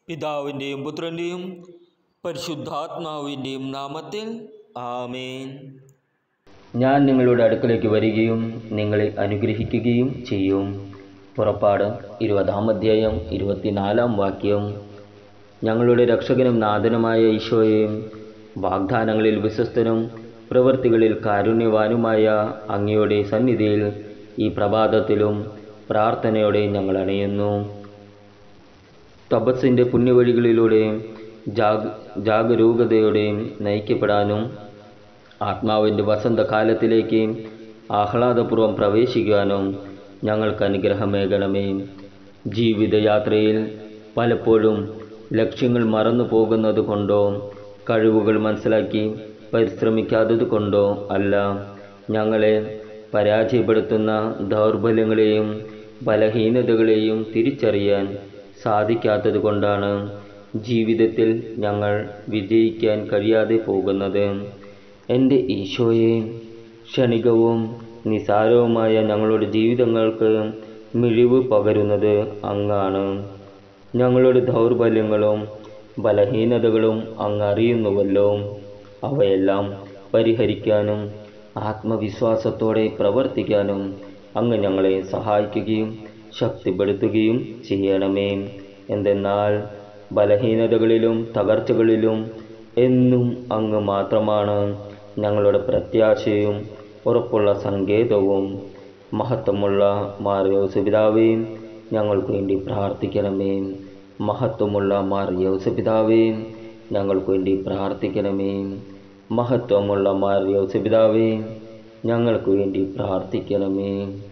പിതാവിൻ്റെയും പുത്രൻ്റെയും പരിശുദ്ധാത്മാവിൻ്റെയും നാമത്തിൽ ആമേൻ ഞാൻ നിങ്ങളുടെ അടുക്കലേക്ക് വരികയും നിങ്ങളെ അനുഗ്രഹിക്കുകയും ചെയ്യും പുറപ്പാട് ഇരുപതാം അധ്യായം ഇരുപത്തിനാലാം വാക്യം ഞങ്ങളുടെ രക്ഷകനും നാഥനുമായ ഈശോയെയും വാഗ്ദാനങ്ങളിൽ വിശ്വസ്തനും പ്രവൃത്തികളിൽ കാരുണ്യവാനുമായ അങ്ങയുടെ സന്നിധിയിൽ ഈ പ്രഭാതത്തിലും പ്രാർത്ഥനയോടെ ഞങ്ങൾ അണയുന്നു തപസ്സിൻ്റെ പുണ്യവഴികളിലൂടെ ജാഗ് ജാഗരൂകതയോടെ നയിക്കപ്പെടാനും ആത്മാവിൻ്റെ വസന്തകാലത്തിലേക്ക് ആഹ്ലാദപൂർവ്വം പ്രവേശിക്കുവാനും ഞങ്ങൾക്ക് അനുഗ്രഹമേകണമേ ജീവിതയാത്രയിൽ പലപ്പോഴും ലക്ഷ്യങ്ങൾ മറന്നു പോകുന്നത് കൊണ്ടോ കഴിവുകൾ മനസ്സിലാക്കി പരിശ്രമിക്കാത്തത് കൊണ്ടോ അല്ല ഞങ്ങളെ പരാജയപ്പെടുത്തുന്ന ദൗർബല്യങ്ങളെയും ബലഹീനതകളെയും തിരിച്ചറിയാൻ സാധിക്കാത്തത് കൊണ്ടാണ് ജീവിതത്തിൽ ഞങ്ങൾ വിജയിക്കാൻ കഴിയാതെ പോകുന്നത് എൻ്റെ ഈശോയെ ക്ഷണികവും നിസാരവുമായ ഞങ്ങളുടെ ജീവിതങ്ങൾക്ക് മിഴിവ് പകരുന്നത് അങ്ങാണ് ഞങ്ങളുടെ ദൗർബല്യങ്ങളും ബലഹീനതകളും അങ്ങ് അറിയുന്നുവല്ലോ അവയെല്ലാം പരിഹരിക്കാനും ആത്മവിശ്വാസത്തോടെ പ്രവർത്തിക്കാനും അങ്ങ് ഞങ്ങളെ സഹായിക്കുകയും ശക്തിപ്പെടുത്തുകയും ചെയ്യണമേ എന്തെന്നാൽ ബലഹീനതകളിലും തകർച്ചകളിലും എന്നും അങ്ങ് മാത്രമാണ് ഞങ്ങളുടെ പ്രത്യാശയും ഉറപ്പുള്ള സങ്കേതവും മഹത്വമുള്ള മാറിയോസുപിതാവേ ഞങ്ങൾക്ക് വേണ്ടി പ്രാർത്ഥിക്കണമേ മഹത്വമുള്ള മാറിയോസുപിതാവേ ഞങ്ങൾക്ക് വേണ്ടി പ്രാർത്ഥിക്കണമേ മഹത്വമുള്ള മാറിയോസുപിതാവേ ഞങ്ങൾക്ക് വേണ്ടി പ്രാർത്ഥിക്കണമേ